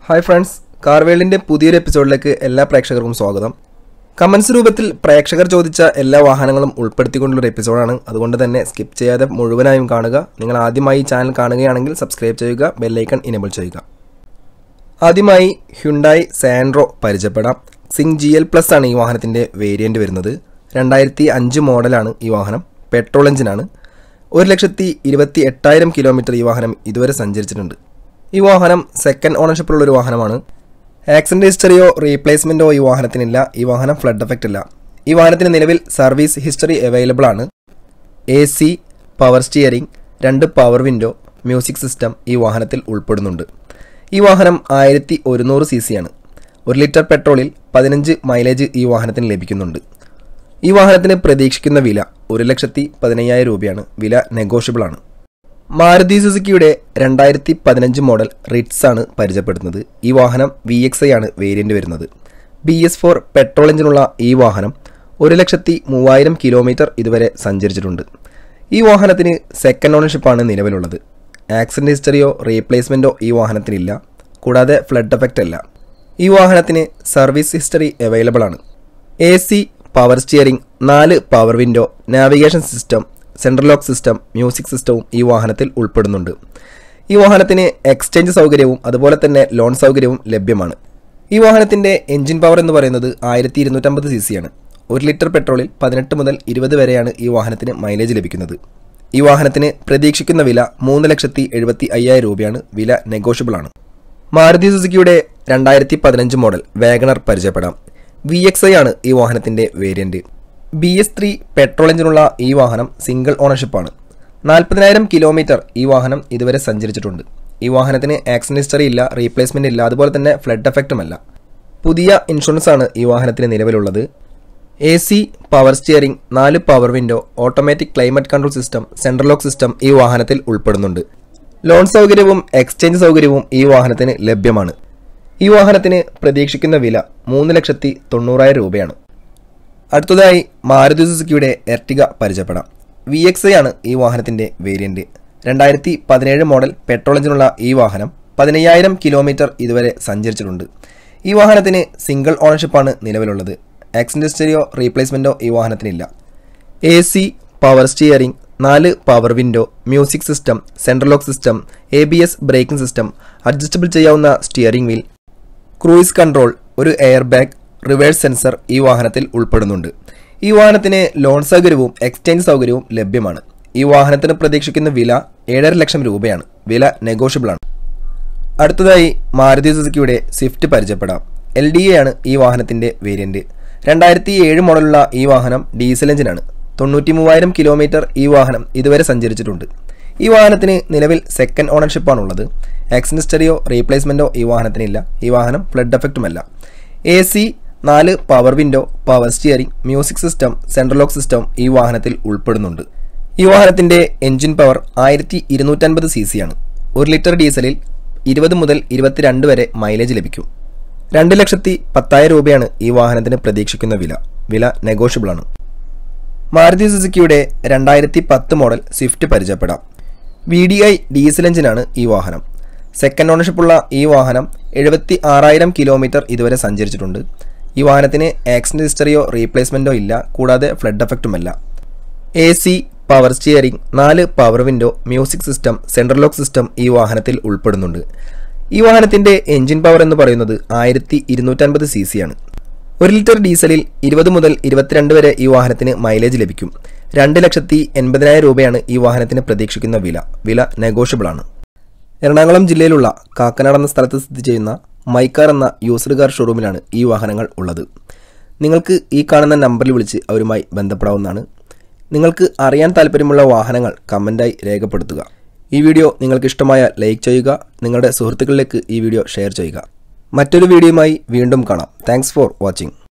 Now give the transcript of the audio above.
hi friends കാർവേളിൻ്റെ പുതിയൊരു എപ്പിസോഡിലേക്ക് എല്ലാ പ്രേക്ഷകർക്കും സ്വാഗതം കമൻസ് രൂപത്തിൽ പ്രേക്ഷകർ ചോദിച്ച എല്ലാ വാഹനങ്ങളും ഉൾപ്പെടുത്തിക്കൊണ്ടുള്ള എപ്പിസോഡാണ് അതുകൊണ്ട് തന്നെ സ്കിപ്പ് ചെയ്യാതെ മുഴുവനായും കാണുക നിങ്ങൾ ആദ്യമായി ഈ ചാനൽ കാണുകയാണെങ്കിൽ സബ്സ്ക്രൈബ് ചെയ്യുക ബെല്ലൈക്കൺ ഇനേബിൾ ചെയ്യുക ആദ്യമായി ഹ്യുണ്ടായി സാൻഡ്രോ പരിചയപ്പെടാം സിങ് ജി എൽ പ്ലസ് ആണ് ഈ വാഹനത്തിൻ്റെ വേരിയൻ്റ് വരുന്നത് രണ്ടായിരത്തി അഞ്ച് മോഡലാണ് ഈ വാഹനം പെട്രോൾ എഞ്ചിനാണ് ഒരു ലക്ഷത്തി ഇരുപത്തി എട്ടായിരം കിലോമീറ്റർ ഈ വാഹനം ഇതുവരെ സഞ്ചരിച്ചിട്ടുണ്ട് ഈ വാഹനം സെക്കൻഡ് ഓണർഷിപ്പിലുള്ള ഒരു വാഹനമാണ് ആക്സിഡന്റ് ഹിസ്റ്ററിയോ റീപ്ലേസ്മെൻറ്റോ ഈ വാഹനത്തിനില്ല ഈ വാഹനം ഫ്ലഡ് എഫക്റ്റ് ഇല്ല ഈ വാഹനത്തിന് നിലവിൽ സർവീസ് ഹിസ്റ്ററി അവൈലബിൾ ആണ് എ സി പവർ സ്റ്റിയറിംഗ് രണ്ട് പവർ വിൻഡോ മ്യൂസിക് സിസ്റ്റം ഈ വാഹനത്തിൽ ഉൾപ്പെടുന്നുണ്ട് ഈ വാഹനം ആയിരത്തി ഒരുന്നൂറ് സി സി ആണ് ഒരു ലിറ്റർ പെട്രോളിൽ പതിനഞ്ച് മൈലേജ് ഈ വാഹനത്തിന് ലഭിക്കുന്നുണ്ട് ഈ വാഹനത്തിന് പ്രതീക്ഷിക്കുന്ന വില ഒരു ലക്ഷത്തി പതിനയ്യായിരം രൂപയാണ് വില നെഗോഷ്യബിൾ ആണ് മാരുതി സുസുക്കിയുടെ രണ്ടായിരത്തി പതിനഞ്ച് മോഡൽ റിറ്റ്സ് ആണ് പരിചയപ്പെടുത്തുന്നത് ഈ വാഹനം വി എക്സ് ഐ ആണ് വേരിയന്റ് വരുന്നത് ബി എസ് ഫോർ പെട്രോൾ എഞ്ചിനുള്ള ഈ വാഹനം ഒരു ലക്ഷത്തി മൂവായിരം കിലോമീറ്റർ ഇതുവരെ സഞ്ചരിച്ചിട്ടുണ്ട് ഈ വാഹനത്തിന് സെക്കൻഡ് ഓണർഷിപ്പാണ് നിലവിലുള്ളത് ആക്സിഡന്റ് ഹിസ്റ്ററിയോ റീപ്ലേസ്മെൻറ്റോ ഈ വാഹനത്തിനില്ല കൂടാതെ ഫ്ലഡ് എഫക്റ്റ് അല്ല ഈ വാഹനത്തിന് സർവീസ് ഹിസ്റ്ററി അവൈലബിൾ ആണ് എ സി പവർ സ്റ്റിയറിംഗ് നാല് power window navigation system central lock system music സിസ്റ്റവും ഈ വാഹനത്തിൽ ഉൾപ്പെടുന്നുണ്ട് ഈ വാഹനത്തിന് എക്സ്ചേഞ്ച് സൗകര്യവും അതുപോലെ തന്നെ ലോൺ സൗകര്യവും ലഭ്യമാണ് ഈ വാഹനത്തിന്റെ എഞ്ചിൻ പവർ എന്ന് പറയുന്നത് ആയിരത്തി ഇരുന്നൂറ്റമ്പത് സി സി ആണ് ഒരു ലിറ്റർ പെട്രോളിൽ പതിനെട്ട് മുതൽ ഇരുപത് വരെയാണ് ഈ വാഹനത്തിന് മൈലേജ് ലഭിക്കുന്നത് ഈ വാഹനത്തിന് പ്രതീക്ഷിക്കുന്ന വില മൂന്ന് ലക്ഷത്തി എഴുപത്തി അയ്യായിരം രൂപയാണ് വില നെഗോഷ്യബിൾ ആണ് മാരുതി സുസുക്കിയുടെ രണ്ടായിരത്തി പതിനഞ്ച് മോഡൽ വാഗണർ പരിചയപ്പെടാം വി എക്സ് ഐ ആണ് ഈ വാഹനത്തിന്റെ variant B S three petrol എഞ്ചിനുള്ള ഈ വാഹനം സിംഗിൾ ഓണർഷിപ്പാണ് നാൽപ്പതിനായിരം കിലോമീറ്റർ ഈ വാഹനം ഇതുവരെ സഞ്ചരിച്ചിട്ടുണ്ട് ഈ വാഹനത്തിന് ആക്സിഡന്റ് ഹിസ്റ്ററി ഇല്ല റീപ്ലേസ്മെന്റ് ഇല്ല അതുപോലെ തന്നെ ഫ്ലഡ് എഫക്റ്റുമല്ല പുതിയ ഇൻഷുറൻസ് ആണ് ഈ വാഹനത്തിന് നിലവിലുള്ളത് എ സി പവർ സ്റ്റിയറിംഗ് നാല് power window automatic climate control system central lock system ഈ വാഹനത്തിൽ ഉൾപ്പെടുന്നുണ്ട് ലോൺ സൗകര്യവും എക്സ്ചേഞ്ച് സൗകര്യവും ഈ വാഹനത്തിന് ലഭ്യമാണ് ഈ വാഹനത്തിന് പ്രതീക്ഷിക്കുന്ന വില മൂന്ന് ലക്ഷത്തി തൊണ്ണൂറായിരം രൂപയാണ് അടുത്തതായി മാരുതി സുസുക്കിയുടെ എർട്ടിക പരിചയപ്പെടാം വി എക്സ് ഐ ആണ് ഈ വാഹനത്തിന്റെ വേരിയന്റ് രണ്ടായിരത്തി പതിനേഴ് മോഡൽ പെട്രോൾ എഞ്ചിനുള്ള ഈ വാഹനം പതിനയ്യായിരം കിലോമീറ്റർ ഇതുവരെ സഞ്ചരിച്ചിട്ടുണ്ട് ഈ വാഹനത്തിന് സിംഗിൾ ഓണർഷിപ്പാണ് നിലവിലുള്ളത് ആക്സിഡന്റ് ഹിസ്റ്ററിയോ റീപ്ലേസ്മെന്റോ ഈ വാഹനത്തിനില്ല എ സി പവർ സ്റ്റിയറിംഗ് നാല് power window music system central lock system A B S braking system adjustable ചെയ്യാവുന്ന സ്റ്റിയറിംഗ് വീൽ ക്രൂയിസ് കൺട്രോൾ ഒരു എയർ ബാഗ് റിവേഴ്സ് സെൻസർ ഈ വാഹനത്തിൽ ഉൾപ്പെടുന്നുണ്ട് ഈ വാഹനത്തിന് ലോൺ സൗകര്യവും എക്സ്ചേഞ്ച് സൗകര്യവും ലഭ്യമാണ് ഈ വാഹനത്തിന് പ്രതീക്ഷിക്കുന്ന വില ഏഴര ലക്ഷം രൂപയാണ് വില നെഗോഷ്യബിൾ ആണ് അടുത്തതായി മാരുതി സുസുക്കിയുടെ സ്വിഫ്റ്റ് പരിചയപ്പെടാം എൽ ഡി എ ആണ് ഈ വാഹനത്തിന്റെ വേരിയന്റ് രണ്ടായിരത്തി ഏഴ് മോഡലുള്ള ഈ വാഹനം ഡീസൽ എഞ്ചിനാണ് തൊണ്ണൂറ്റി മൂവായിരം കിലോമീറ്റർ ഈ വാഹനം ഇതുവരെ സഞ്ചരിച്ചിട്ടുണ്ട് ഈ വാഹനത്തിന് നിലവിൽ സെക്കൻഡ് ഓണർഷിപ്പാണുള്ളത് ആക്സിഡന്റ് ഹിസ്റ്ററിയോ റീപ്ലേസ്മെന്റോ ഈ വാഹനത്തിനില്ല ഈ വാഹനം ഫ്ലഡ് എഫക്റ്റുമല്ല എ സി നാല് power window power steering music system central lock system ഈ വാഹനത്തിൽ ഉൾപ്പെടുന്നുണ്ട് ഈ വാഹനത്തിന്റെ എഞ്ചിൻ പവർ ആയിരത്തി ഇരുന്നൂറ്റൻപത് സി സി ആണ് ഒരു ലിറ്റർ ഡീസലിൽ ഇരുപത് മുതൽ ഇരുപത്തിരണ്ട് വരെ മൈലേജ് ലഭിക്കും രണ്ട് ലക്ഷത്തി പത്തായിരം രൂപയാണ് ഈ വാഹനത്തിന് പ്രതീക്ഷിക്കുന്ന വില വില നെഗോഷ്യബിൾ ആണ് മാരുതി സുസുക്കിയുടെ രണ്ടായിരത്തി പത്ത് മോഡൽ സ്വിഫ്റ്റ് പരിചയപ്പെടാം വി ഡി ഐ ഡീസൽ എഞ്ചിനാണ് ഈ വാഹനം സെക്കൻഡ് ഓണർഷിപ്പുള്ള ഈ വാഹനം എഴുപത്തി ആറായിരം കിലോമീറ്റർ ഇതുവരെ സഞ്ചരിച്ചിട്ടുണ്ട് ഈ വാഹനത്തിന് ആക്സിഡന്റ് ഹിസ്റ്ററിയോ റീപ്ലേസ്മെന്റോ ഇല്ല കൂടാതെ ഫ്ലഡ് എഫക്റ്റുമല്ല എ സി പവർ സ്റ്റിയറിംഗ് നാല് power window music system central lock system ഈ വാഹനത്തിൽ ഉൾപ്പെടുന്നുണ്ട് ഈ വാഹനത്തിന്റെ എഞ്ചിൻ പവർ എന്ന് പറയുന്നത് ആയിരത്തി ഇരുന്നൂറ്റൻപത് സി സി ആണ് ഒരു ലിറ്റർ ഡീസലിൽ ഇരുപത് മുതൽ ഇരുപത്തിരണ്ട് വരെ ഈ വാഹനത്തിന് മൈലേജ് ലഭിക്കും രണ്ട് ലക്ഷത്തി എൺപതിനായിരം രൂപയാണ് ഈ വാഹനത്തിന് പ്രതീക്ഷിക്കുന്ന വില വില നെഗോഷ്യബിൾ ആണ് എറണാകുളം ജില്ലയിലുള്ള കാക്കനാട് എന്ന സ്ഥലത്ത് സ്ഥിതി ചെയ്യുന്ന മൈക്കാർ എന്ന യൂസ്ഡ് കാർ ഷോറൂമിലാണ് ഈ വാഹനങ്ങൾ ഉള്ളത് നിങ്ങൾക്ക് ഈ കാണുന്ന നമ്പറിൽ വിളിച്ച് അവരുമായി ബന്ധപ്പെടാവുന്നതാണ് നിങ്ങൾക്ക് അറിയാൻ താല്പര്യമുള്ള വാഹനങ്ങൾ കമൻറ്റായി രേഖപ്പെടുത്തുക ഈ വീഡിയോ നിങ്ങൾക്ക് ഇഷ്ടമായ ലൈക്ക് ചെയ്യുക നിങ്ങളുടെ സുഹൃത്തുക്കളിലേക്ക് ഈ വീഡിയോ ഷെയർ ചെയ്യുക മറ്റൊരു വീഡിയോയുമായി വീണ്ടും കാണാം താങ്ക്സ് ഫോർ വാച്ചിങ്